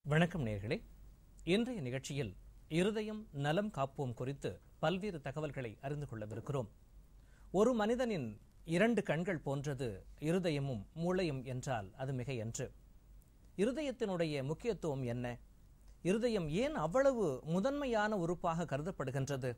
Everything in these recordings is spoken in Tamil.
வணக்கம் நேர்களே இன்றைய நிகழ்ச்சியில் இருதயம் நலம் காப்போம் குறித்து பல்வேறு தகவல்களை அறிந்து கொள்ளவிருக்கிறோம் ஒரு மனிதனின் இரண்டு கண்கள் போன்றது இருதயமும் மூளையும் என்றால் அது மிகையன்று இருதயத்தினுடைய முக்கியத்துவம் என்ன இருதயம் ஏன் அவ்வளவு முதன்மையான உறுப்பாக கருதப்படுகின்றது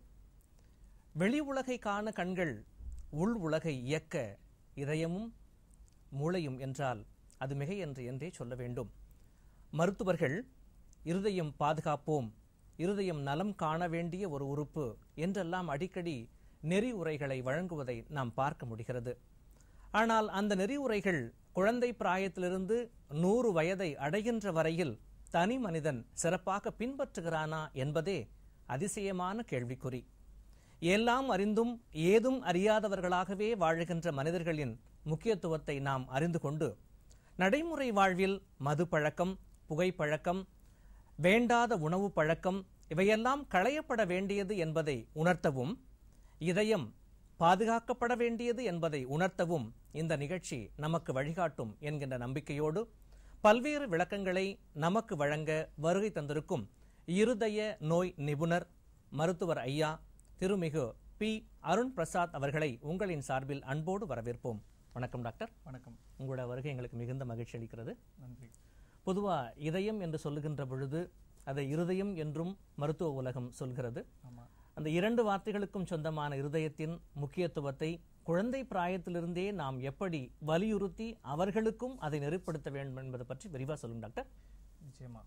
வெளி உலகை காண கண்கள் உள் உலகை இயக்க இதயமும் மூளையும் என்றால் அது மிகையன்று என்றே சொல்ல வேண்டும் மருத்துவர்கள் இருதயம் பாதுகாப்போம் இருதயம் நலம் காண வேண்டிய ஒரு உறுப்பு என்றெல்லாம் அடிக்கடி நெறிவுரைகளை வழங்குவதை நாம் பார்க்க முடிகிறது ஆனால் அந்த நெறிவுரைகள் குழந்தை பிராயத்திலிருந்து நூறு வயதை அடைகின்ற வரையில் தனி மனிதன் சிறப்பாக பின்பற்றுகிறானா என்பதே அதிசயமான கேள்விக்குறி எல்லாம் அறிந்தும் ஏதும் அறியாதவர்களாகவே வாழுகின்ற மனிதர்களின் முக்கியத்துவத்தை நாம் அறிந்து கொண்டு நடைமுறை வாழ்வில் மது பழக்கம் புகைப்பழக்கம் வேண்டாத உணவு பழக்கம் இவையெல்லாம் களையப்பட வேண்டியது என்பதை உணர்த்தவும் இதயம் பாதுகாக்கப்பட வேண்டியது என்பதை உணர்த்தவும் இந்த நிகழ்ச்சி நமக்கு வழிகாட்டும் என்கின்ற நம்பிக்கையோடு பல்வேறு விளக்கங்களை நமக்கு வழங்க வருகை தந்திருக்கும் இருதய நோய் நிபுணர் மருத்துவர் ஐயா திருமிகு பி அருண் பிரசாத் அவர்களை உங்களின் சார்பில் அன்போடு வரவேற்போம் வணக்கம் டாக்டர் வணக்கம் உங்களோட வருகை எங்களுக்கு மிகுந்த மகிழ்ச்சி அளிக்கிறது நன்றி பொதுவா இதயம் என்று சொல்லுகின்ற பொழுது அதை இருதயம் என்றும் மருத்துவ உலகம் சொல்கிறது ஆமா அந்த இரண்டு வார்த்தைகளுக்கும் சொந்தமான இருதயத்தின் முக்கியத்துவத்தை குழந்தை பிராயத்திலிருந்தே நாம் எப்படி வலியுறுத்தி அவர்களுக்கும் அதை நெறிப்படுத்த வேண்டும் என்பதை பற்றி விரிவா சொல்லுங்க டாக்டர் நிச்சயமா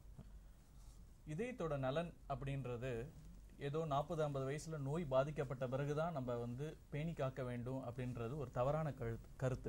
இதயத்தோட நலன் அப்படின்றது ஏதோ நாற்பது ஐம்பது வயசுல நோய் பாதிக்கப்பட்ட பிறகுதான் நம்ம வந்து பேணி காக்க வேண்டும் அப்படின்றது ஒரு தவறான கருத்து கருத்து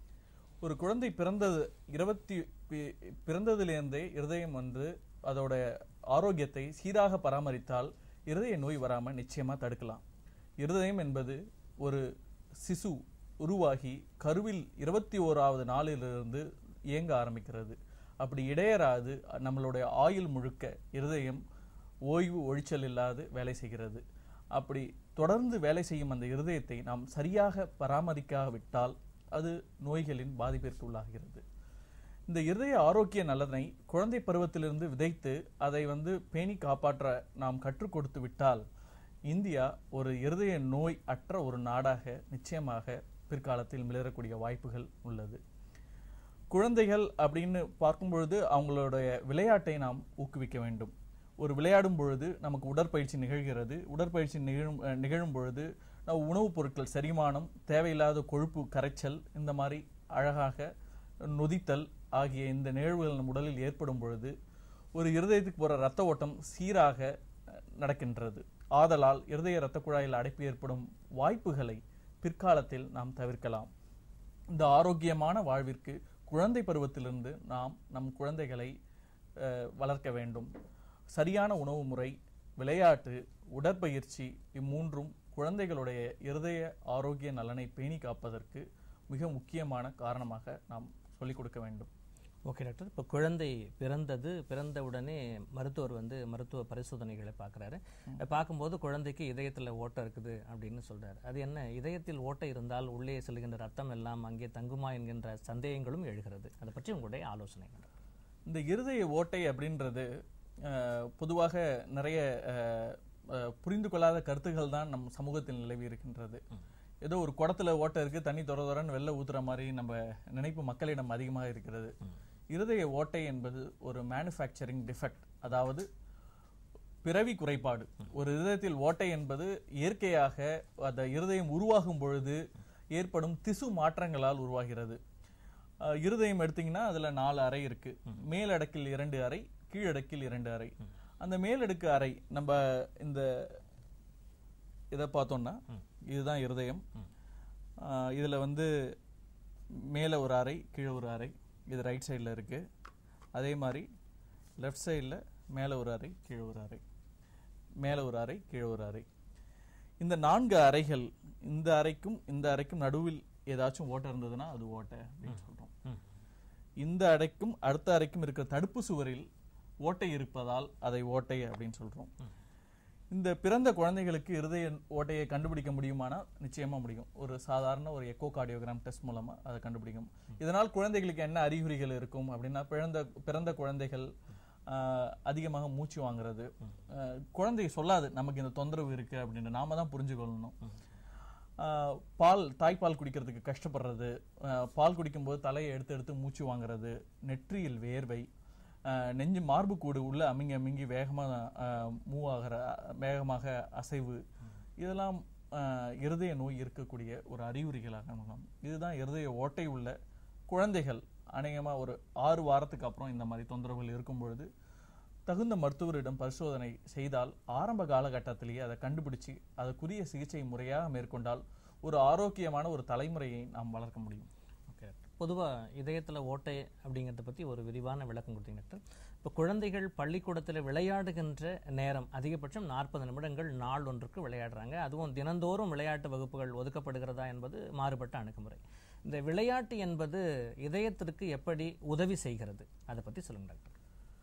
ஒரு குழந்தை பிறந்தது இருபத்தி பி- பிறந்ததிலிருந்தே இருதயம் வந்து அதோட ஆரோக்கியத்தை சீராக பராமரித்தால் இருதய நோய் வராம நிச்சயமா தடுக்கலாம் இருதயம் என்பது ஒரு சிசு உருவாகி கருவில் இருபத்தி ஓராவது நாளிலிருந்து இயங்க ஆரம்பிக்கிறது அப்படி இடையறாது நம்மளுடைய ஆயுள் முழுக்க இருதயம் ஓய்வு ஒழிச்சல் இல்லாது வேலை செய்கிறது அப்படி தொடர்ந்து வேலை செய்யும் அந்த இருதயத்தை நாம் சரியாக பராமரிக்காவிட்டால் அது நோய்களின் பாதிப்பிற்கு உள்ளாகிறது இந்த இருதய ஆரோக்கிய நலனை குழந்தை பருவத்திலிருந்து விதைத்து அதை வந்து பேணி காப்பாற்ற நாம் கற்றுக் கொடுத்து விட்டால் இந்தியா ஒரு இருதய நோய் அற்ற ஒரு நாடாக நிச்சயமாக பிற்காலத்தில் மிளறக்கூடிய வாய்ப்புகள் உள்ளது குழந்தைகள் அப்படின்னு பார்க்கும் பொழுது அவங்களுடைய விளையாட்டை நாம் ஊக்குவிக்க வேண்டும் ஒரு விளையாடும் பொழுது நமக்கு உடற்பயிற்சி நிகழ்கிறது உடற்பயிற்சி நிகழும் அஹ், நிகழும் பொழுது நம்ம உணவுப் பொருட்கள் செரிமானம் தேவையில்லாத கொழுப்பு கரைச்சல் இந்த மாதிரி அழகாக நொதித்தல் ஆகிய இந்த நிகழ்வுகள் நம் உடலில் ஏற்படும் பொழுது ஒரு இருதயத்துக்கு போற ரத்த ஓட்டம் சீராக அஹ், நடக்கின்றது ஆதலால் இருதய இரத்த குழாயில் அடைப்பு ஏற்படும் வாய்ப்புகளை பிற்காலத்தில் நாம் தவிர்க்கலாம் இந்த ஆரோக்கியமான வாழ்விற்கு குழந்தை பருவத்திலிருந்து நாம் நம் குழந்தைகளை அஹ், வளர்க்க வேண்டும் சரியான உணவு முறை விளையாட்டு உடற்பயிற்சி இம்மூன்றும் குழந்தைகளுடைய இருதய ஆரோக்கிய நலனை பேணி காப்பதற்கு மிக முக்கியமான காரணமாக நாம் சொல்லிக் கொடுக்க வேண்டும் ஓகே டாக்டர் இப்போ குழந்தை பிறந்தது பிறந்த உடனே மருத்துவர் வந்து மருத்துவ பரிசோதனைகளை பார்க்குறாரு பார்க்கும்போது குழந்தைக்கு இதயத்தில் ஓட்டை இருக்குது அப்படின்னு சொல்றாரு அது என்ன இதயத்தில் ஓட்டை இருந்தால் உள்ளே செல்கின்ற ரத்தம் எல்லாம் அங்கே தங்குமா என்கின்ற சந்தேகங்களும் எழுகிறது அதை பற்றி உங்களுடைய ஆலோசனை டாக்டர். இந்த இருதய ஓட்டை அப்படின்றது அஹ், பொதுவாக நிறைய அஹ், அஹ், புரிந்து கொள்ளாத கருத்துக்கள் தான் நம் சமூகத்தில் நிலவி இருக்கின்றது ஏதோ ஒரு குடத்துல ஓட்டை இருக்கு தண்ணி தொர தொரன்னு வெளில ஊத்துற மாதிரி நம்ம நினைப்பு மக்களிடம் அதிகமாக இருக்கிறது இருதய ஓட்டை என்பது ஒரு மேனுஃபேக்சரிங் டிஃபெக்ட் அதாவது பிறவி குறைபாடு ஒரு இருதயத்தில் ஓட்டை என்பது இயற்கையாக அந்த இருதயம் உருவாகும் பொழுது ஏற்படும் திசு மாற்றங்களால் உருவாகிறது அஹ், இருதயம் எடுத்தீங்கன்னா அதுல நாலு அறை இருக்கு மேலடுக்கில் இரண்டு அறை கீழடுக்கில் இரண்டு அறை அந்த மேலடுக்கு அறை நம்ம இந்த இதை பார்த்தோம்னா இதுதான் இருதயம் அஹ், இதுல வந்து மேலே ஒரு அறை கீழே ஒரு அறை இது ரைட் சைடில் இருக்கு அதே மாதிரி லெஃப்ட் சைடில் மேலே ஒரு அறை கீழே ஒரு அறை மேலே ஒரு அறை கீழே ஒரு அறை இந்த நான்கு அறைகள் இந்த அறைக்கும் இந்த அறைக்கும் நடுவில் ஏதாச்சும் ஓட்டை இருந்ததுன்னா அது ஓட்டை அப்படின்னு சொல்றோம் ம். இந்த அறைக்கும் அடுத்த அறைக்கும் இருக்கிற தடுப்பு சுவரில் ஓட்டை இருப்பதால் அதை ஓட்டை அப்படின்னு சொல்றோம் இந்த பிறந்த குழந்தைகளுக்கு இருதய ஓட்டையை கண்டுபிடிக்க முடியுமானா நிச்சயமா முடியும் ஒரு சாதாரண ஒரு எக்கோ கார்டியோகிராம் டெஸ்ட் மூலமா அதை கண்டுபிடிக்கும் இதனால் குழந்தைகளுக்கு என்ன அறிகுறிகள் இருக்கும் அப்படின்னா பிறந்த பிறந்த குழந்தைகள் ஆஹ், அதிகமாக மூச்சு வாங்குறது ஆஹ், குழந்தை சொல்லாது நமக்கு இந்த தொந்தரவு இருக்கு அப்படின்னு நாம தான் புரிஞ்சுக்கொள்ளணும் ஆஹ், பால் தாய்ப்பால் குடிக்கிறதுக்கு கஷ்டப்படுறது ஆஹ், பால் குடிக்கும்போது தலையை எடுத்து எடுத்து மூச்சு வாங்குறது நெற்றியில் வேர்வை ஆஹ், நெஞ்சு மார்புக்கூடு உள்ள அமிங்கி அமிங்கி வேகமாக மூவ் ஆகிற வேகமாக அசைவு இதெல்லாம் ஆஹ், இருதய நோய் இருக்கக்கூடிய ஒரு அறிகுறிகளாக நம்ம இதுதான் இருதய ஓட்டை உள்ள குழந்தைகள் அநேகமாக ஒரு ஆறு வாரத்துக்கு அப்புறம் இந்த மாதிரி தொந்தரவுகள் இருக்கும் பொழுது தகுந்த மருத்துவரிடம் பரிசோதனை செய்தால் ஆரம்ப காலகட்டத்திலேயே அதை கண்டுபிடிச்சு அதற்குரிய சிகிச்சை முறையாக மேற்கொண்டால் ஒரு ஆரோக்கியமான ஒரு தலைமுறையை நாம் வளர்க்க முடியும் ஓகே டாக்டர் பொதுவாக இதயத்தில் ஓட்டை அப்படிங்கிறத பற்றி ஒரு விரிவான விளக்கம் கொடுத்தீங்க டாக்டர் இப்போ குழந்தைகள் பள்ளிக்கூடத்தில் விளையாடுகின்ற நேரம் அதிகபட்சம் நாற்பது நிமிடங்கள் நாள் ஒன்றுக்கு விளையாடுறாங்க அதுவும் தினந்தோறும் விளையாட்டு வகுப்புகள் ஒதுக்கப்படுகிறதா என்பது மாறுபட்ட அணுகுமுறை இந்த விளையாட்டு என்பது இதயத்திற்கு எப்படி உதவி செய்கிறது அதை பற்றி சொல்லுங்க டாக்டர்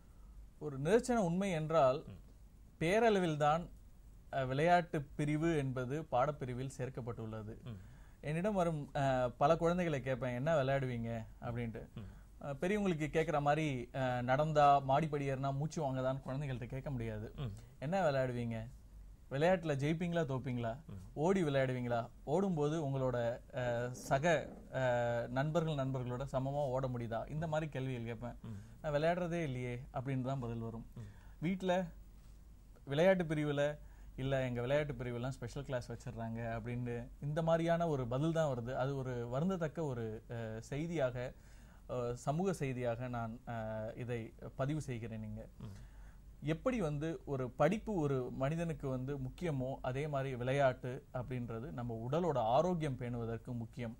ஒரு நிதர்சன உண்மை என்றால் பேரளவில்தான் அஹ், விளையாட்டு பிரிவு என்பது பாடப்பிரிவில் சேர்க்கப்பட்டுள்ளது என்னிடம் வரும் அஹ், பல குழந்தைகளை கேட்பேன் என்ன விளையாடுவீங்க அப்படின்ட்டு அஹ், பெரியவங்களுக்கு கேட்குற மாதிரி அஹ், நடந்தா மாடிப்படி ஏறினா மூச்சு வாங்கதான்னு குழந்தைகள்ட்ட கேட்க முடியாது என்ன விளையாடுவீங்க விளையாட்டுல ஜெயிப்பீங்களா தோப்பீங்களா ஓடி விளையாடுவீங்களா ஓடும்போது உங்களோட அஹ், சக அஹ், நண்பர்கள் நண்பர்களோட சமமா ஓட முடியுதா இந்த மாதிரி கேள்விகள் கேட்பேன் நான் விளையாடுறதே இல்லையே அப்படின்னு தான் பதில் வரும் வீட்ல விளையாட்டு பிரிவுல இல்ல எங்க விளையாட்டு பிரிவுலாம் ஸ்பெஷல் கிளாஸ் வச்சிடுறாங்க அப்படின்னு இந்த மாதிரியான ஒரு பதில் தான் வருது அது ஒரு வருந்தத்தக்க ஒரு அஹ், செய்தியாக அஹ், சமூக செய்தியாக நான் அஹ், இதை பதிவு செய்கிறேன் நீங்க எப்படி வந்து ஒரு படிப்பு ஒரு மனிதனுக்கு வந்து முக்கியமோ அதே மாதிரி விளையாட்டு அப்படின்றது நம்ம உடலோட ஆரோக்கியம் பேணுவதற்கு முக்கியம்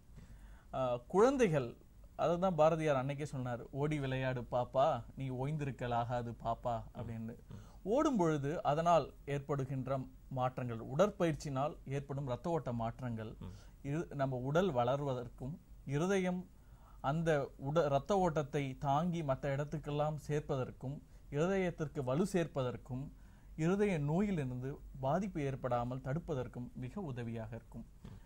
ஆஹ் குழந்தைகள் அதுதான் பாரதியார் அன்னைக்கே சொன்னார் ஓடி விளையாடு பாப்பா நீ ஓய்ந்திருக்கலாகாது பாப்பா அப்படின்னு ஓடும் பொழுது அதனால் ஏற்படுகின்ற மாற்றங்கள் உடற்பயிற்சினால் ஏற்படும் இரத்த ஓட்ட மாற்றங்கள் இது நம்ம உடல் வளர்வதற்கும் இருதயம் அந்த உட இரத்த ஓட்டத்தை தாங்கி மற்ற இடத்துக்கெல்லாம் சேர்ப்பதற்கும் இருதயத்திற்கு வலு சேர்ப்பதற்கும் இருதய நோயிலிருந்து பாதிப்பு ஏற்படாமல் தடுப்பதற்கும் மிக உதவியாக இருக்கும்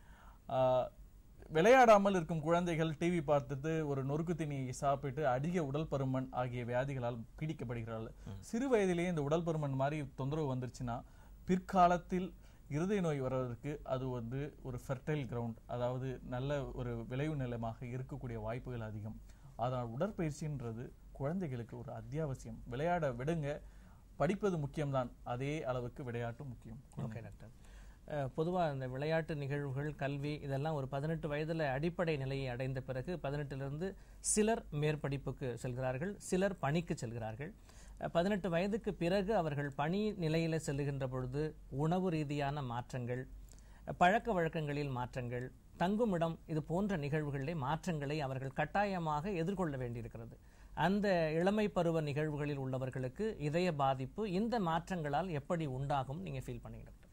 ஆஹ் விளையாடாமல் இருக்கும் குழந்தைகள் டிவி பார்த்துட்டு ஒரு நொறுக்கு தீனியை சாப்பிட்டு அதிக உடல் பருமன் ஆகிய வியாதிகளால் பீடிக்கப்படுகிறார்கள் சிறு வயதிலேயே இந்த உடல் பருமன் மாதிரி தொந்தரவு வந்துருச்சுன்னா பிற்காலத்தில் இருதய நோய் வர்றதற்கு அது வந்து ஒரு ஃபெர்டைல் கிரவுண்ட் அதாவது நல்ல ஒரு விளைவு நிலமாக இருக்கக்கூடிய வாய்ப்புகள் அதிகம் அதனால் உடற்பயிற்சின்றது குழந்தைகளுக்கு ஒரு அத்தியாவசியம் விளையாட விடுங்க படிப்பது முக்கியம்தான் அதே அளவுக்கு விளையாட்டும் முக்கியம் ஓகே டாக்டர் பொதுவாக இந்த விளையாட்டு நிகழ்வுகள் கல்வி இதெல்லாம் ஒரு பதினெட்டு வயதில் அடிப்படை நிலையை அடைந்த பிறகு பதினெட்டிலிருந்து சிலர் மேற்படிப்புக்கு செல்கிறார்கள் சிலர் பணிக்கு செல்கிறார்கள் அஹ், பதினெட்டு வயதுக்கு பிறகு அவர்கள் பணி நிலையில் செல்லுகின்ற பொழுது உணவு ரீதியான மாற்றங்கள் அஹ், பழக்க வழக்கங்களில் மாற்றங்கள் தங்குமிடம் இது போன்ற நிகழ்வுகளிலே மாற்றங்களை அவர்கள் கட்டாயமாக எதிர்கொள்ள வேண்டியிருக்கிறது அந்த இளமை பருவ நிகழ்வுகளில் உள்ளவர்களுக்கு இதய பாதிப்பு இந்த மாற்றங்களால் எப்படி உண்டாகும் நீங்க ஃபீல் பண்ணீங்க டாக்டர்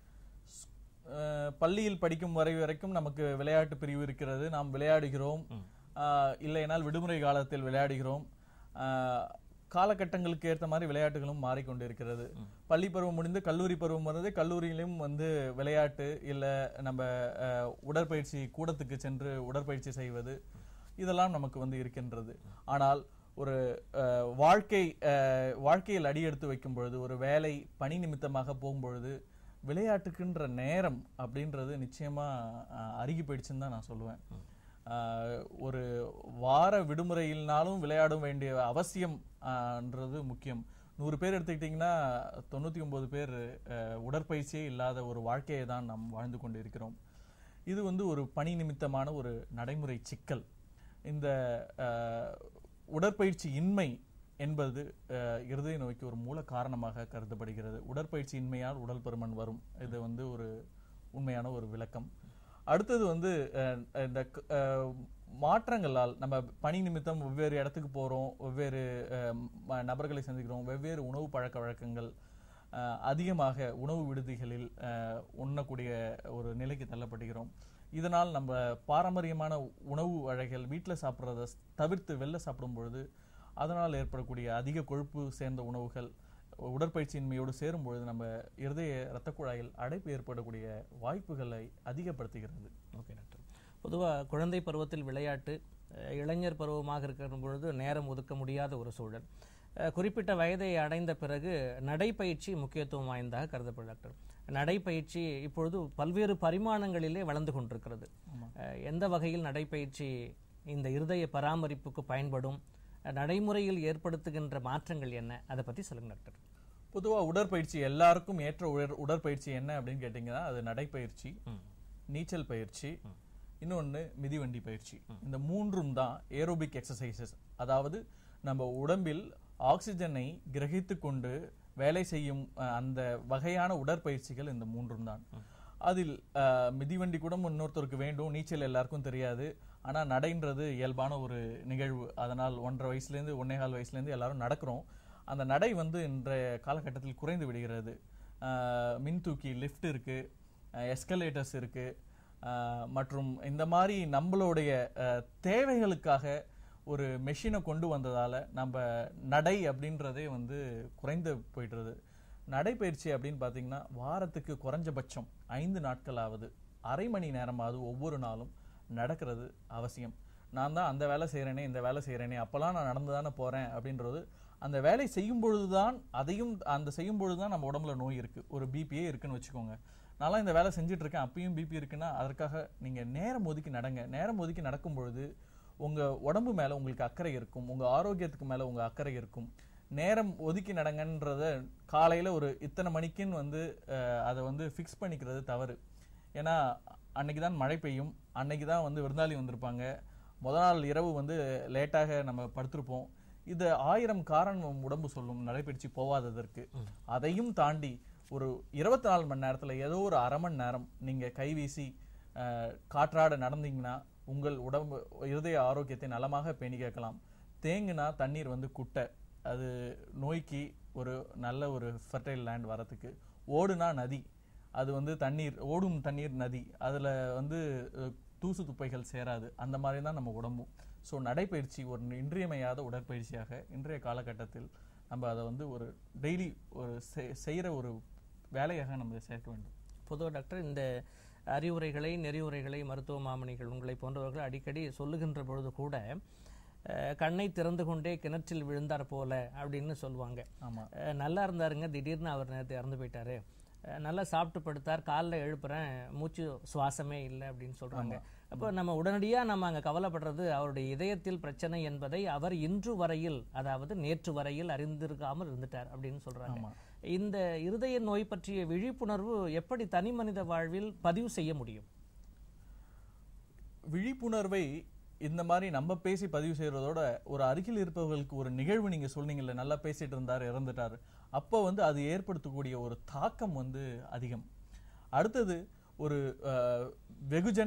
அஹ் பள்ளியில் படிக்கும் வரை வரைக்கும் நமக்கு விளையாட்டு பிரிவு இருக்கிறது நாம் விளையாடுகிறோம் அஹ் இல்லைனால் விடுமுறை காலத்தில் விளையாடுகிறோம் அஹ் காலகட்டங்களுக்கு ஏற்ற மாதிரி விளையாட்டுகளும் மாறிக்கொண்டிருக்கிறது பள்ளி பருவம் முடிந்து கல்லூரி பருவம் வருது கல்லூரியிலும் வந்து விளையாட்டு இல்ல நம்ம அஹ், உடற்பயிற்சி கூடத்துக்கு சென்று உடற்பயிற்சி செய்வது இதெல்லாம் நமக்கு வந்து இருக்கின்றது ஆனால் ஒரு அஹ், வாழ்க்கை அஹ், வாழ்க்கையில் அடியெடுத்து வைக்கும் பொழுது ஒரு வேலை பணி நிமித்தமாக போகும்பொழுது விளையாட்டுக்குன்ற நேரம் அப்படின்றது நிச்சயமா அஹ், அருகி போயிடுச்சுன்னு தான் நான் சொல்லுவேன் அஹ், ஒரு வார விடுமுறையில்னாலும் விளையாட வேண்டிய அவசியம் அஹ், ன்றது முக்கியம் நூறு பேர் எடுத்துக்கிட்டிங்கன்னா தொண்ணூற்றி ஒன்பது பேர் அஹ், உடற்பயிற்சியே இல்லாத ஒரு வாழ்க்கையை தான் நாம் வாழ்ந்து கொண்டு இருக்கிறோம் இது வந்து ஒரு பணி நிமித்தமான ஒரு நடைமுறை சிக்கல் இந்த அஹ், உடற்பயிற்சி இன்மை என்பது அஹ், இருதய நோய்க்கு ஒரு மூல காரணமாக கருதப்படுகிறது உடற்பயிற்சி இன்மையால் உடல் பருமன் வரும் இது வந்து ஒரு உண்மையான ஒரு விளக்கம் அடுத்தது வந்து அஹ், இந்த க- அஹ், மாற்றங்களால் நம்ம பணி நிமித்தம் வெவ்வேறு இடத்துக்கு போறோம் வெவ்வேறு அஹ், ம- நபர்களை சந்திக்கிறோம் வெவ்வேறு உணவு பழக்க வழக்கங்கள் அஹ், அதிகமாக உணவு விடுதிகளில் அஹ், உண்ணக்கூடிய ஒரு நிலைக்கு தள்ளப்படுகிறோம் இதனால் நம்ம பாரம்பரியமான உணவு வகைகள் வீட்டில் சாப்பிட்றத தவிர்த்து வெளில சாப்பிடும் பொழுது அதனால் ஏற்படக்கூடிய அதிக கொழுப்பு சேர்ந்த உணவுகள் உடற்பயிற்சியின்மையோடு சேரும் பொழுது நம்ம இருதய இரத்த குழாயில் அடைப்பு ஏற்படக்கூடிய வாய்ப்புகளை அதிகப்படுத்துகிறது ஓகே டாக்டர் பொதுவாக குழந்தை பருவத்தில் விளையாட்டு அஹ், இளைஞர் பருவமாக இருக்கிற பொழுது நேரம் ஒதுக்க முடியாத ஒரு சூழல் அஹ், குறிப்பிட்ட வயதை அடைந்த பிறகு நடைப்பயிற்சி முக்கியத்துவம் வாய்ந்ததாக கருதப்படும் டாக்டர் நடைப்பயிற்சி இப்பொழுது பல்வேறு பரிமாணங்களிலே வளர்ந்து கொண்டிருக்கிறது அஹ், எந்த வகையில் நடைப்பயிற்சி இந்த இருதய பராமரிப்புக்கு பயன்படும் அஹ், நடைமுறையில் ஏற்படுத்துகின்ற மாற்றங்கள் என்ன அதை பற்றி சொல்லுங்க டாக்டர் பொதுவா உடற்பயிற்சி எல்லாருக்கும் ஏற்ற உடற் உடற்பயிற்சி என்ன அப்படின்னு கேட்டிங்கன்னா அது நடைப்பயிற்சி நீச்சல் பயிற்சி இன்னொன்று மிதிவண்டி பயிற்சி இந்த மூன்றும் தான் ஏரோபிக் எக்ஸசைசஸ் அதாவது நம்ம உடம்பில் ஆக்சிஜனை கிரகித்து கொண்டு வேலை செய்யும் அஹ், அந்த வகையான உடற்பயிற்சிகள் இந்த மூன்றும் தான் அதில் அஹ், மிதிவண்டி கூட இன்னொருத்தருக்கு வேண்டும் நீச்சல் எல்லாருக்கும் தெரியாது ஆனா நடைன்றது இயல்பான ஒரு நிகழ்வு அதனால் ஒன்றரை வயசுலேருந்து ஒன்னேகால் வயசுலேருந்து எல்லாரும் நடக்கிறோம் அந்த நடை வந்து இன்றைய காலகட்டத்தில் குறைந்து விடுகிறது அஹ், மின்தூக்கி லிஃப்ட் இருக்கு எஸ்கலேட்டர்ஸ் இருக்கு அஹ், மற்றும் இந்த மாதிரி நம்மளுடைய அஹ், தேவைகளுக்காக ஒரு மெஷினை கொண்டு வந்ததால நம்ம நடை அப்படின்றதே வந்து குறைந்து போயிடுறது நடைப்பயிற்சி அப்படின்னு பார்த்தீங்கன்னா வாரத்துக்கு குறைஞ்சபட்சம் ஐந்து நாட்களாவது அரை மணி நேரமாவது ஒவ்வொரு நாளும் நடக்கிறது அவசியம் நான் தான் அந்த வேலை செய்கிறேனே இந்த வேலை செய்கிறேனே அப்போல்லாம் நான் நடந்து தானே போகிறேன் அப்படின்றது அந்த வேலை செய்யும் பொழுதுதான் அதையும் அந்த செய்யும் பொழுது தான் நம்ம உடம்புல நோய் இருக்குது ஒரு பிபியே இருக்குன்னு வச்சுக்கோங்க நான்லாம் இந்த வேலை செஞ்சுட்டு இருக்கேன் அப்பயும் பிபி இருக்குன்னா அதற்காக நீங்கள் நேரம் ஒதுக்கி நடங்க நேரம் ஒதுக்கி நடக்கும் பொழுது உங்கள் உடம்பு மேலே உங்களுக்கு அக்கறை இருக்கும் உங்கள் ஆரோக்கியத்துக்கு மேலே உங்கள் அக்கறை இருக்கும் நேரம் ஒதுக்கி நடங்கன்றத காலையில் ஒரு இத்தனை மணிக்குன்னு வந்து அஹ், அதை வந்து ஃபிக்ஸ் பண்ணிக்கிறது தவறு ஏன்னா அன்னைக்கு தான் மழை பெய்யும் அன்னைக்கு தான் வந்து விருந்தாளி வந்திருப்பாங்க முத நாள் இரவு வந்து லேட்டாக நம்ம படுத்திருப்போம் இது ஆயிரம் காரணம் உடம்பு சொல்லும் நடைபயிற்சி போவாததற்கு அதையும் தாண்டி ஒரு இருபத்தி நாலு மணி நேரத்துல ஏதோ ஒரு அரை மணி நேரம் நீங்க கைவீசி அஹ், காற்றாட நடந்தீங்கன்னா உங்கள் உடம்பு இருதய ஆரோக்கியத்தை நலமாக பேணி கேட்கலாம் தேங்குனா தண்ணீர் வந்து குட்டை அது நோய்க்கு ஒரு நல்ல ஒரு ஃபர்டைல் லேண்ட் வரத்துக்கு ஓடுனா நதி அது வந்து தண்ணீர் ஓடும் தண்ணீர் நதி அதுல வந்து அஹ், தூசு துப்பைகள் சேராது அந்த மாதிரி தான் நம்ம உடம்பும் ஸோ நடைப்பயிற்சி ஒரு இன்றியமையாத உடற்பயிற்சியாக இன்றைய காலகட்டத்தில் நம்ம அதை வந்து ஒரு டெய்லி ஒரு செ- செய்யற ஒரு வேலையாக நம்ம சேர்க்க வேண்டும் பொதுவாக டாக்டர் இந்த அறிவுரைகளை நெறிவுரைகளை மருத்துவ மாமணிகள் உங்களை போன்றவர்கள் அடிக்கடி சொல்லுகின்ற பொழுது கூட அஹ், கண்ணை திறந்து கொண்டே கிணற்றில் விழுந்தார் போல அப்படின்னு சொல்லுவாங்க ஆமா அஹ், நல்லா இருந்தாருங்க திடீர்னு அவர் நேற்று இறந்து போயிட்டாரு அஹ், நல்லா சாப்பிட்டு படுத்தார் காலைல எழுப்புறேன் மூச்சு சுவாசமே இல்லை அப்படின்னு சொல்றாங்க அப்போ நம்ம உடனடியாக நம்ம அங்கே கவலைப்படுறது அவருடைய இதயத்தில் பிரச்சனை என்பதை அவர் இன்று வரையில் அதாவது நேற்று வரையில் அறிந்திருக்காமல் இருந்துட்டார் அப்படின்னு சொல்றாங்க ஆமா இந்த இருதய நோய் பற்றிய விழிப்புணர்வு எப்படி தனி மனித வாழ்வில் பதிவு செய்ய முடியும் விழிப்புணர்வை இந்த மாதிரி நம்ம பேசி பதிவு செய்யறதோட ஒரு அருகில் இருப்பவர்களுக்கு ஒரு நிகழ்வு நீங்க சொன்னீங்கல்ல நல்லா பேசிட்டு இருந்தார் இறந்துட்டார் அப்போ வந்து அது ஏற்படுத்தக்கூடிய ஒரு தாக்கம் வந்து அதிகம் அடுத்தது ஒரு அஹ், வெகுஜன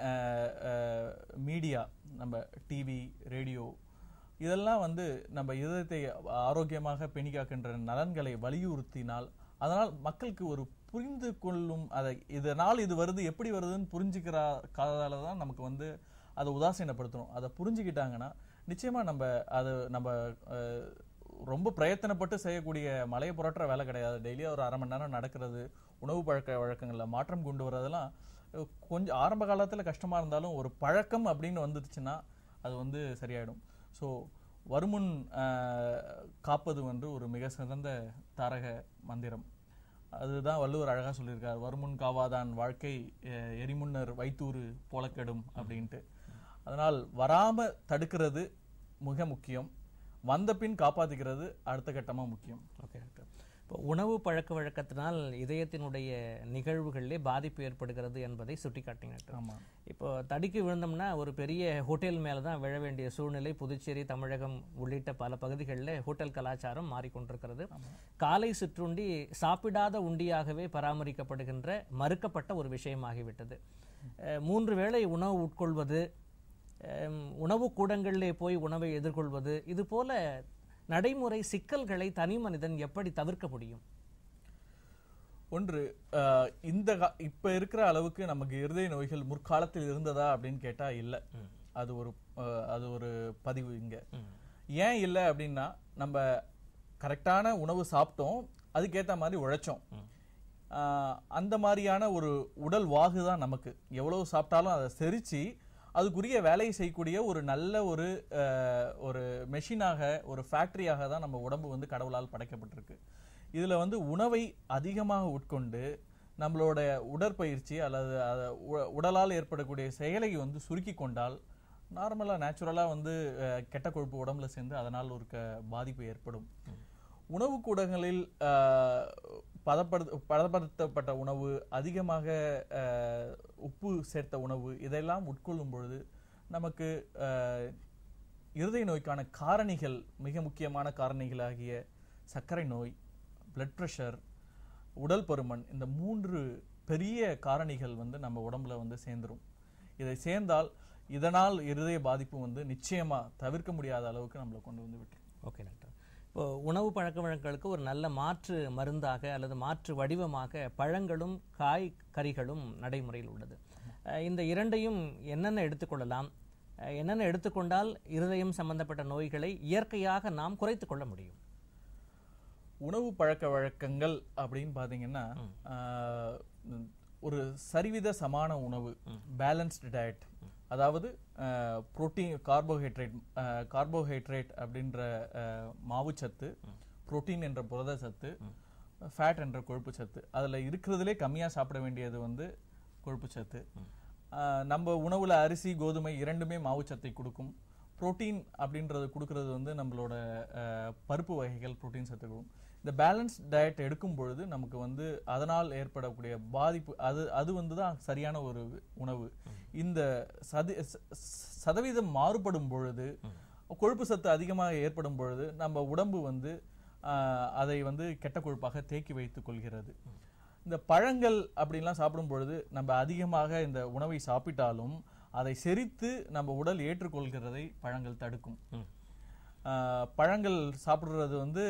மீடியா நம்ம டிவி ரேடியோ இதெல்லாம் வந்து நம்ம இதயத்தை ஆரோக்கியமாக பெணிக்காக்கின்ற நலன்களை வலியுறுத்தினால் அதனால் மக்களுக்கு ஒரு புரிந்து கொள்ளும் அதை இதனால் இது வருது எப்படி வருதுன்னு புரிஞ்சுக்கிற காதால தான் நமக்கு வந்து அதை உதாசீனப்படுத்தணும் அதை புரிஞ்சுக்கிட்டாங்கன்னா நிச்சயமா நம்ம அது நம்ம அஹ், ரொம்ப பிரயத்தனப்பட்டு செய்யக்கூடிய மலையை புரட்டுற வேலை கிடையாது டெய்லியும் ஒரு அரை மணி நேரம் நடக்கிறது உணவு பழக்க வழக்கங்களில் மாற்றம் கொண்டு வரதெல்லாம் அஹ், கொஞ்சம் ஆரம்ப காலத்துல கஷ்டமா இருந்தாலும் ஒரு பழக்கம் அப்படின்னு வந்துச்சுன்னா அது வந்து சரியாயிடும் ஸோ வருமுன் அஹ், காப்பது வந்து ஒரு மிக சிறந்த தாரக மந்திரம் அதுதான் வள்ளுவர் அழகா சொல்லியிருக்கார் வருமுன் காவாதான் வாழ்க்கை அஹ், எரிமுன்னர் வைத்தூறு போலக்கெடும் அப்படின்ட்டு அதனால் வராம தடுக்கிறது மிக முக்கியம் வந்த பின் காப்பாத்திக்கிறது அடுத்த கட்டமா முக்கியம் ஓகே டாக்டர் இப்போ உணவு பழக்க வழக்கத்தினால் இதயத்தினுடைய நிகழ்வுகளிலே பாதிப்பு ஏற்படுகிறது என்பதை சுட்டிக்காட்டிங்க டாக்டர் ஆமா இப்போ தடுக்கி விழுந்தோம்னா ஒரு பெரிய ஹோட்டல் மேலே தான் விழ வேண்டிய சூழ்நிலை புதுச்சேரி தமிழகம் உள்ளிட்ட பல பகுதிகளில் ஹோட்டல் கலாச்சாரம் மாறிக்கொண்டிருக்கிறது காலை சிற்றுண்டி சாப்பிடாத உண்டியாகவே பராமரிக்கப்படுகின்ற மறுக்கப்பட்ட ஒரு விஷயமாகிவிட்டது அஹ், மூன்று வேளை உணவு உட்கொள்வது அஹ், உணவு கூடங்களிலே போய் உணவை எதிர்கொள்வது இது போல நடைமுறை சிக்கல்களை தனி மனிதன் எப்படி தவிர்க்க முடியும் ஒன்று அஹ், இந்த கா- இப்ப இருக்கிற அளவுக்கு நமக்கு இருதய நோய்கள் முற்காலத்தில் இருந்ததா அப்படின்னு கேட்டா இல்ல அது ஒரு அஹ், அது ஒரு பதிவு இங்க ஏன் இல்ல அப்படின்னா நம்ம கரெக்டான உணவு சாப்பிட்டோம் அதுக்கேத்த மாதிரி உழைச்சோம் ஆஹ், அந்த மாதிரியான ஒரு உடல் வாகு தான் நமக்கு எவ்வளவு சாப்பிட்டாலும் அதை செரிச்சு அதுக்குரிய வேலையை செய்யக்கூடிய ஒரு நல்ல ஒரு அஹ், ஒரு மெஷினாக ஒரு ஃபேக்டரியாக தான் நம்ம உடம்பு வந்து கடவுளால் படைக்கப்பட்டிருக்கு இதுல வந்து உணவை அதிகமாக உட்கொண்டு நம்மளோட உடற்பயிற்சி அல்லது அத உ- உடலால் ஏற்படக்கூடிய செயலை வந்து சுருக்கி கொண்டால் நார்மலாக நேச்சுரலாக வந்து அஹ், கெட்ட கொழுப்பு உடம்புல சேர்ந்து அதனால் ஒரு க பாதிப்பு ஏற்படும் உணவு கூடங்களில் அஹ், பதப்படுத்த பதப்படுத்தப்பட்ட உணவு அதிகமாக அஹ், உப்பு சேர்த்த உணவு இதெல்லாம் உட்கொள்ளும் பொழுது நமக்கு அஹ், இருதய நோய்க்கான காரணிகள் மிக முக்கியமான காரணிகளாகிய சர்க்கரை நோய் பிளட் ப்ரெஷர் உடல் பருமன் இந்த மூன்று பெரிய காரணிகள் வந்து நம்ம உடம்புல வந்து சேர்ந்துரும் இதை சேர்ந்தால் இதனால் இருதய பாதிப்பு வந்து நிச்சயமா தவிர்க்க முடியாத அளவுக்கு நம்மளை கொண்டு வந்து விட்டுரும் ஓகே டாக்டர் இப்போ உணவு பழக்க வழக்கங்களுக்கு ஒரு நல்ல மாற்று மருந்தாக அல்லது மாற்று வடிவமாக பழங்களும் காய்கறிகளும் நடைமுறையில் உள்ளது அஹ் இந்த இரண்டையும் என்னென்ன எடுத்துக்கொள்ளலாம் அஹ் என்னென்ன எடுத்துக்கொண்டால் இருதயம் சம்பந்தப்பட்ட நோய்களை இயற்கையாக நாம் குறைத்துக் கொள்ள முடியும் உணவு பழக்க வழக்கங்கள் அப்படின்னு பாத்தீங்கன்னா ஆஹ், உம், ஒரு சரிவித சமான உணவு பேலன்ஸ்டு டயட் அதாவது புரோட்டீன் கார்போஹைட்ரேட் கார்போஹைட்ரேட் அப்படின்ற ஆஹ், மாவுச்சத்து புரோட்டீன் என்ற புரத சத்து ஃபேட் என்ற கொழுப்பு சத்து அதுல இருக்கிறதுலே கம்மியா சாப்பிட வேண்டியது வந்து கொழுப்பு சத்து ஆஹ், நம்ம உணவுல அரிசி கோதுமை இரண்டுமே மாவுச்சத்தை கொடுக்கும் புரோட்டீன் அப்படின்றது கொடுக்கறது வந்து நம்மளோட ஆஹ், பருப்பு வகைகள் புரோட்டீன் சத்து கொடுக்கும் இந்த பேலன்ஸ் டயட் எடுக்கும் பொழுது நமக்கு வந்து அதனால் ஏற்படக்கூடிய பாதிப்பு அது அது வந்து தான் சரியான ஒரு உணவு இந்த சதி ச- சதவீதம் மாறுபடும் பொழுது கொழுப்பு சத்து அதிகமாக ஏற்படும் பொழுது நம்ம உடம்பு வந்து ஆஹ், அதை வந்து கெட்ட கொழுப்பாக தேக்கி வைத்துக் கொள்கிறது இந்த பழங்கள் அப்படின்லாம் சாப்பிடும் பொழுது நம்ம அதிகமாக இந்த உணவை சாப்பிட்டாலும் அதை செரித்து நம்ம உடல் ஏற்றுக்கொள்கிறதை பழங்கள் தடுக்கும் ம். ஆஹ், பழங்கள் சாப்பிடுறது வந்து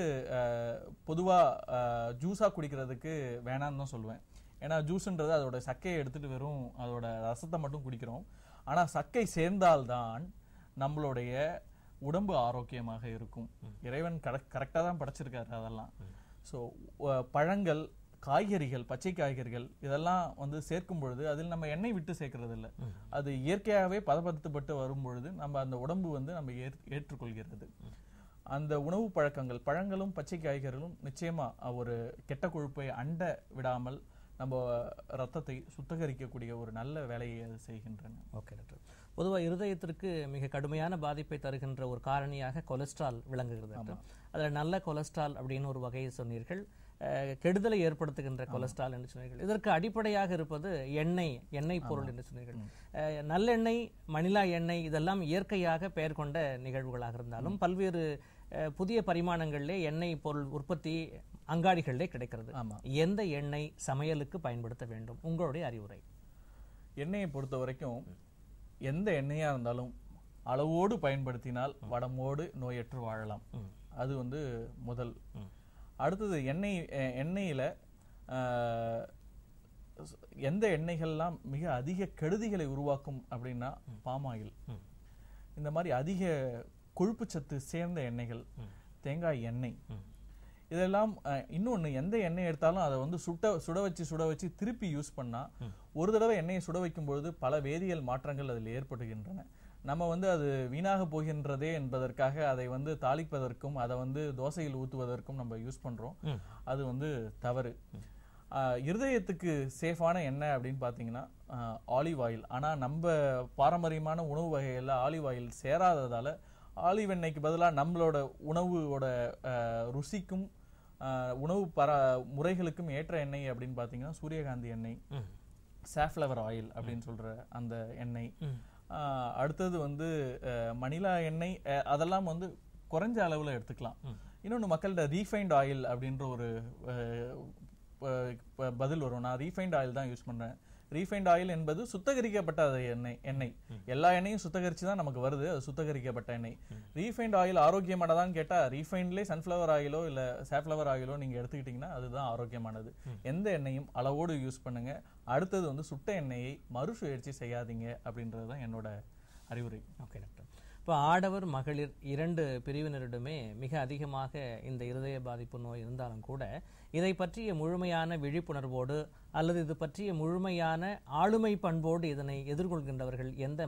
பொதுவாக ஜூஸாக குடிக்கிறதுக்கு வேணாம்னு தான் சொல்லுவேன் ஏன்னா ஜூஸ்ன்றது அதோட சக்கையை எடுத்துட்டு வெறும் அதோட ரசத்தை மட்டும் குடிக்கிறோம் ஆனால் சக்கை சேர்ந்தால்தான் நம்மளுடைய உடம்பு ஆரோக்கியமாக இருக்கும் இறைவன் கரெக்டாக தான் படைச்சிருக்காரு அதெல்லாம் ஸோ பழங்கள் காய்கறிகள் பச்சை காய்கறிகள் இதெல்லாம் வந்து சேர்க்கும் பொழுது அதில் நம்ம எண்ணெய் விட்டு சேர்க்கறது இல்ல அது இயற்கையாகவே பதப்படுத்தப்பட்டு வரும் பொழுது நம்ம அந்த உடம்பு வந்து நம்ம ஏற் ஏற்றுக்கொள்கிறது அந்த உணவு பழக்கங்கள் பழங்களும் பச்சை காய்கறிகளும் நிச்சயமா ஒரு கெட்ட கொழுப்பை அண்ட விடாமல் நம்ம ரத்தத்தை சுத்தகரிக்கக்கூடிய ஒரு நல்ல வேலையை அது செய்கின்றன ஓகே டாக்டர் பொதுவாக இருதயத்திற்கு மிக கடுமையான பாதிப்பை தருகின்ற ஒரு காரணியாக கொலஸ்ட்ரால் விளங்குகிறது டாக்டர் அதில் நல்ல கொலஸ்ட்ரால் அப்படின்னு ஒரு வகையை சொன்னீர்கள் அஹ், கெடுதலை ஏற்படுத்துகின்ற கொலஸ்ட்ரால் என்று சொன்னீர்கள் இதற்கு அடிப்படையாக இருப்பது எண்ணெய் எண்ணெய் பொருள் என்று சொன்னீர்கள் அஹ், நல்லெண்ணெய் மணிலா எண்ணெய் இதெல்லாம் இயற்கையாக பெயர் கொண்ட நிகழ்வுகளாக இருந்தாலும் பல்வேறு அஹ், புதிய பரிமாணங்களிலே எண்ணெய் பொருள் உற்பத்தி அங்காடிகளிலே கிடைக்கிறது ஆமா. எந்த எண்ணெய் சமையலுக்கு பயன்படுத்த வேண்டும் உங்களுடைய அறிவுரை எண்ணெயை பொறுத்த வரைக்கும் எந்த எண்ணெயா இருந்தாலும் அளவோடு பயன்படுத்தினால் வடமோடு நோயற்று வாழலாம் அது வந்து முதல் அடுத்தது எண்ணெய் எ- எண்ணெயில ஆஹ், ஸ்- எந்த எண்ணெய்கள்லாம் மிக அதிக கெடுதிகளை உருவாக்கும் அப்படின்னா பாம் ஆயில் இந்த மாதிரி அதிக கொழுப்புச்சத்து சேர்ந்த எண்ணெய்கள் தேங்காய் எண்ணெய் இதெல்லாம் அஹ், இன்னொன்னு எந்த எண்ணெய் எடுத்தாலும் அதை வந்து சுட்ட சுட வச்சு சுட வச்சு திருப்பி யூஸ் பண்ணா ஒரு தடவை எண்ணெயை சுட வைக்கும் பொழுது பல வேதியியல் மாற்றங்கள் அதில் ஏற்படுகின்றன நம்ம வந்து அது வீணாக போகின்றதே என்பதற்காக அதை வந்து தாளிப்பதற்கும் அதை வந்து தோசையில் ஊத்துவதற்கும் நம்ம யூஸ் பண்றோம் அது வந்து தவறு ஆஹ், இருதயத்துக்கு சேஃபான எண்ணெய் அப்படின்னு பார்த்தீங்கன்னா ஆலிவ் ஆயில் ஆனால் நம்ம பாரம்பரியமான உணவு வகைகளில் ஆலிவ் ஆயில் சேராததால ஆலிவ் எண்ணெய்க்கு பதிலாக நம்மளோட உணவோட ஆஹ், ருசிக்கும் ஆஹ், உணவு பர முறைகளுக்கும் ஏற்ற எண்ணெய் அப்படின்னு பார்த்தீங்கன்னா சூரியகாந்தி எண்ணெய் சாஃப்ளவர் ஆயில் அப்படின்னு சொல்ற அந்த எண்ணெய் ஆஹ், அடுத்தது வந்து அஹ், மணிலா எண்ணெய் அஹ், அதெல்லாம் வந்து குறைஞ்ச அளவுல எடுத்துக்கலாம் இன்னொன்னு மக்கள்கிட்ட ரீஃபைண்ட் ஆயில் அப்படின்ற ஒரு அஹ், ப- ப- பதில் வரும் நான் ரீஃபைண்ட் ஆயில் தான் யூஸ் பண்றேன் ரீஃபைண்ட் ஆயில் என்பது சுத்தகரிக்கப்பட்ட அது எண்ணெய் எண்ணெய் எல்லா எண்ணெயும் சுத்தகரிச்சு தான் நமக்கு வருது அது சுத்தகரிக்கப்பட்ட எண்ணெய் ரீஃபைண்ட் ஆயில் ஆரோக்கியமானதான்னு கேட்டா ரீஃபைண்ட்லேயே சன்ஃப்ளவர் ஆயிலோ இல்ல சாஃப்ளவர் ஆயிலோ நீங்க எடுத்துக்கிட்டீங்கன்னா அதுதான் ஆரோக்கியமானது எந்த எண்ணெயும் அளவோடு யூஸ் பண்ணுங்க அடுத்தது வந்து சுட்ட எண்ணெயை மறுசுழற்சி செய்யாதீங்க அப்படின்றது தான் என்னோட அறிவுரை ஓகே டாக்டர் இப்போ ஆடவர் மகளிர் இரண்டு பிரிவினரிடமே மிக அதிகமாக இந்த இருதய பாதிப்பு நோய் இருந்தாலும் கூட இதை பற்றிய முழுமையான விழிப்புணர்வோடு அல்லது இது பற்றிய முழுமையான ஆளுமை பண்போடு இதனை எதிர்கொள்கின்றவர்கள் எந்த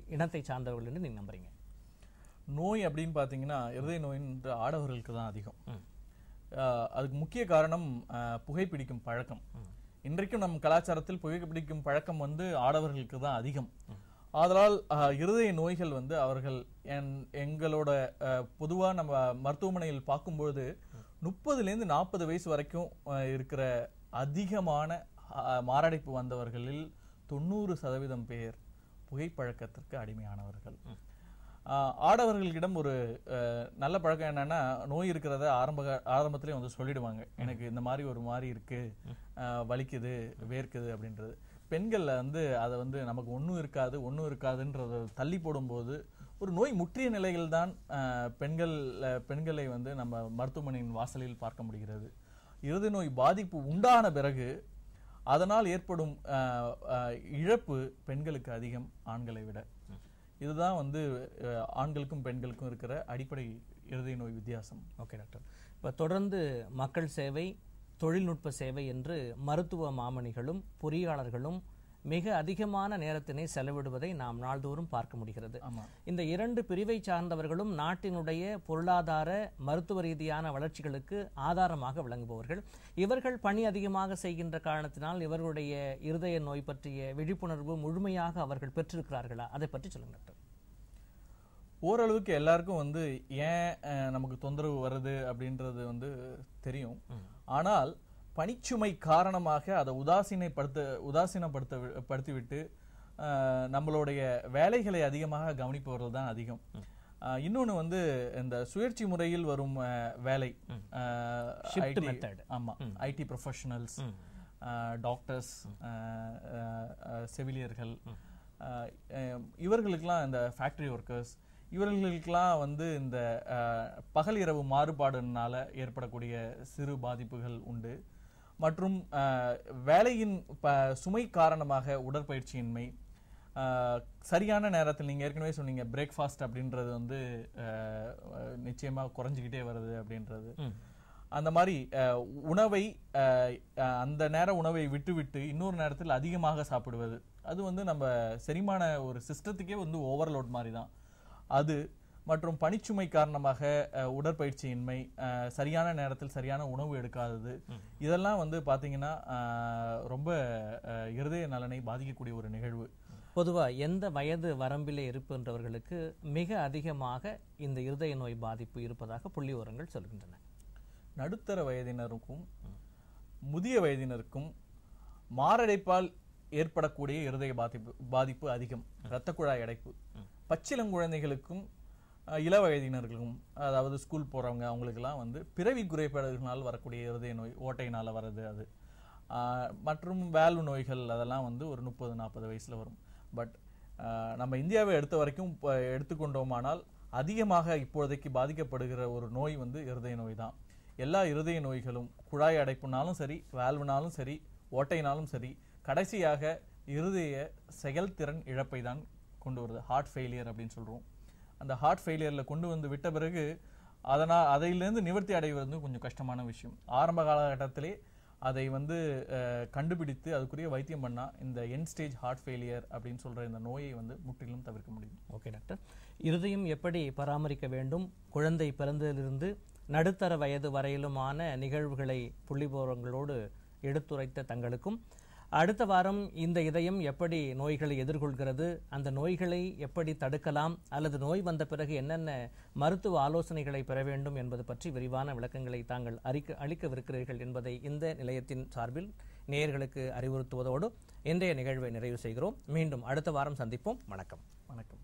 இனத்தை சார்ந்தவர்கள் என்று நீங்க நம்புறீங்க நோய் அப்படின்னு பார்த்தீங்கன்னா இருதய நோயின்ற ஆடவர்களுக்கு தான் அதிகம் ம். ஆஹ் அதுக்கு முக்கிய காரணம் ஆஹ் புகைப்பிடிக்கும் பழக்கம் இன்றைக்கும் நம் கலாச்சாரத்தில் புகைப்பிடிக்கும் பழக்கம் வந்து ஆடவர்களுக்கு தான் அதிகம் ஆதலால் ஆஹ் இருதய நோய்கள் வந்து அவர்கள் என்- எங்களோட ஆஹ் பொதுவா நம்ம மருத்துவமனையில் பார்க்கும்பொழுது முப்பதுலேருந்து நாற்பது வயசு வரைக்கும் ஆஹ் இருக்கிற அதிகமான ஆஹ் மாரடைப்பு வந்தவர்களில் தொண்ணூறு சதவீதம் பேர் புகைப்பழக்கத்திற்கு அடிமையானவர்கள் ஆஹ் ஆடவர்களிடம் ஒரு ஆஹ் நல்ல பழக்கம் என்னன்னா நோய் இருக்கிறத ஆரம்ப ஆரம்பத்திலே வந்து சொல்லிடுவாங்க எனக்கு இந்த மாதிரி ஒரு மாதிரி இருக்கு ஆஹ் வலிக்குது வேர்க்குது அப்படின்றது பெண்கள்ல வந்து அதை வந்து நமக்கு ஒண்ணும் இருக்காது ஒண்ணும் இருக்காதுன்றத தள்ளி போடும்போது ஒரு நோய் முற்றிய நிலையில் தான் பெண்கள் ஆஹ் பெண்களை வந்து நம்ம மருத்துவமனையின் வாசலில் பார்க்க முடிகிறது இருதய நோய் பாதிப்பு உண்டான பிறகு அதனால் ஏற்படும் ஆஹ் ஆஹ் இழப்பு பெண்களுக்கு அதிகம் ஆண்களை விட இதுதான் வந்து அஹ், ஆண்களுக்கும் பெண்களுக்கும் இருக்கிற அடிப்படை இருதய நோய் வித்தியாசம் ஓகே டாக்டர் இப்போ தொடர்ந்து மக்கள் சேவை தொழில்நுட்ப சேவை என்று மருத்துவ மாமணிகளும் பொறியாளர்களும் மிக அதிகமான நேரத்தினை செலவிடுவதை நாம் நாள்தோறும் பார்க்க முடிகிறது ஆமா இந்த இரண்டு பிரிவை சார்ந்தவர்களும் நாட்டினுடைய பொருளாதார மருத்துவ ரீதியான வளர்ச்சிகளுக்கு ஆதாரமாக விளங்குபவர்கள் இவர்கள் பணி அதிகமாக செய்கின்ற காரணத்தினால் இவர்களுடைய இருதய நோய் பற்றிய விழிப்புணர்வு முழுமையாக அவர்கள் பெற்றிருக்கிறார்களா அதை பற்றி சொல்லுங்க டாக்டர் ஓரளவுக்கு எல்லாருக்கும் வந்து ஏன் அஹ், நமக்கு தொந்தரவு வருது அப்படின்றது வந்து தெரியும் ஆனால் பணிச்சுமை காரணமாக அதை உதாசீனப்படுத்த உதாசீனப்படுத்த வி- படுத்திவிட்டு அஹ், நம்மளுடைய வேலைகளை அதிகமாக கவனிப்பவர்கள் தான் அதிகம் அஹ், இன்னொன்னு வந்து இந்த சுழற்சி முறையில் வரும் அஹ், வேலை அஹ், Shift IT method. ஆமா ஐடி ப்ரொஃபஷனல்ஸ் டாக்டர்ஸ் செவிலியர்கள் அஹ், அஹ், இவர்களுக்கெல்லாம் இந்த ஃபேக்டரி ஒர்க்கர்ஸ் இவர்களுக்கெல்லாம் வந்து இந்த அஹ், பகல் இரவு மாறுபாடுனால ஏற்படக்கூடிய சிறு பாதிப்புகள் உண்டு மற்றும் அஹ், வேலையின் ப சுமை காரணமாக உடற்பயிற்சியின்மை அஹ், சரியான நேரத்தில் நீங்க ஏற்கனவே சொன்னீங்க பிரேக்ஃபாஸ்ட் அப்படின்றது வந்து அஹ், அஹ், நிச்சயமா குறைஞ்சிக்கிட்டே வருது அப்படின்றது ம். அந்த மாதிரி அஹ், உணவை அஹ், அஹ், அந்த நேர உணவை விட்டுவிட்டு இன்னொரு நேரத்தில் அதிகமாக சாப்பிடுவது அது வந்து நம்ம செரிமான ஒரு சிஸ்டத்துக்கே வந்து ஓவர்லோட் மாதிரி தான் அது மற்றும் பணிச்சுமை காரணமாக அஹ், உடற்பயிற்சியின்மை அஹ், சரியான நேரத்தில் சரியான உணவு எடுக்காதது இதெல்லாம் வந்து பாத்தீங்கன்னா அஹ், ரொம்ப அஹ், இருதய நலனை பாதிக்கக்கூடிய ஒரு நிகழ்வு பொதுவா எந்த வயது வரம்பிலே இருக்கின்றவர்களுக்கு மிக அதிகமாக இந்த இருதய நோய் பாதிப்பு இருப்பதாக புள்ளி விவரங்கள் சொல்கின்றன நடுத்தர வயதினருக்கும் முதிய வயதினருக்கும் மாரடைப்பால் ஏற்படக்கூடிய இருதய பாதிப்பு பாதிப்பு அதிகம் இரத்த குழாய் அடைப்பு பச்சிளங்குழந்தைகளுக்கும் அஹ், இள வயதினர்களுக்கும் அதாவது ஸ்கூல் போறவங்க அவங்களுக்கெல்லாம் வந்து பிறவி குறைபாடுகளால் வரக்கூடிய இருதய நோய் ஓட்டையினால வர்றது அது அஹ், மற்றும் வேல்வு நோய்கள் அதெல்லாம் வந்து ஒரு முப்பது நாற்பது வயசுல வரும் பட் நம்ம இந்தியாவை எடுத்த வரைக்கும் இப்ப எடுத்துக்கொண்டோமானால் அதிகமாக இப்போதைக்கு பாதிக்கப்படுகிற ஒரு நோய் வந்து இருதய நோய் தான் எல்லா இருதய நோய்களும் குழாய் அடைப்புனாலும் சரி வேல்வுனாலும் சரி ஓட்டைனாலும் சரி கடைசியாக இருதய செயல்திறன் இழப்பை தான் கொண்டு வருது ஹார்ட் ஃபெயிலியர் அப்படின்னு சொல்றோம் அந்த ஹார்ட் ஃபெயிலியர்ல கொண்டு வந்து விட்ட பிறகு அதனால் அதையிலேருந்து நிவர்த்தி அடைவது வந்து கொஞ்சம் கஷ்டமான விஷயம் ஆரம்ப காலகட்டத்திலே அதை வந்து அஹ், கண்டுபிடித்து அதுக்குரிய வைத்தியம் பண்ணா இந்த என் ஸ்டேஜ் ஹார்ட் ஃபெயிலியர் அப்படின்னு சொல்ற இந்த நோயை வந்து முற்றிலும் தவிர்க்க முடியும் ஓகே டாக்டர் இருதயம் எப்படி பராமரிக்க வேண்டும் குழந்தை பிறந்ததிலிருந்து நடுத்தர வயது வரையிலுமான நிகழ்வுகளை புள்ளிபோரங்களோடு எடுத்துரைத்த தங்களுக்கும் அடுத்த வாரம் இந்த இதயம் எப்படி நோய்களை எதிர்கொள்கிறது அந்த நோய்களை எப்படி தடுக்கலாம் அல்லது நோய் வந்த பிறகு என்னென்ன மருத்துவ ஆலோசனைகளை பெற வேண்டும் என்பது பற்றி விரிவான விளக்கங்களை தாங்கள் அறிக்க அளிக்கவிருக்கிறீர்கள் என்பதை இந்த நிலையத்தின் சார்பில் நேயர்களுக்கு அறிவுறுத்துவதோடு இன்றைய நிகழ்வை நிறைவு செய்கிறோம் மீண்டும் அடுத்த வாரம் சந்திப்போம் வணக்கம் வணக்கம்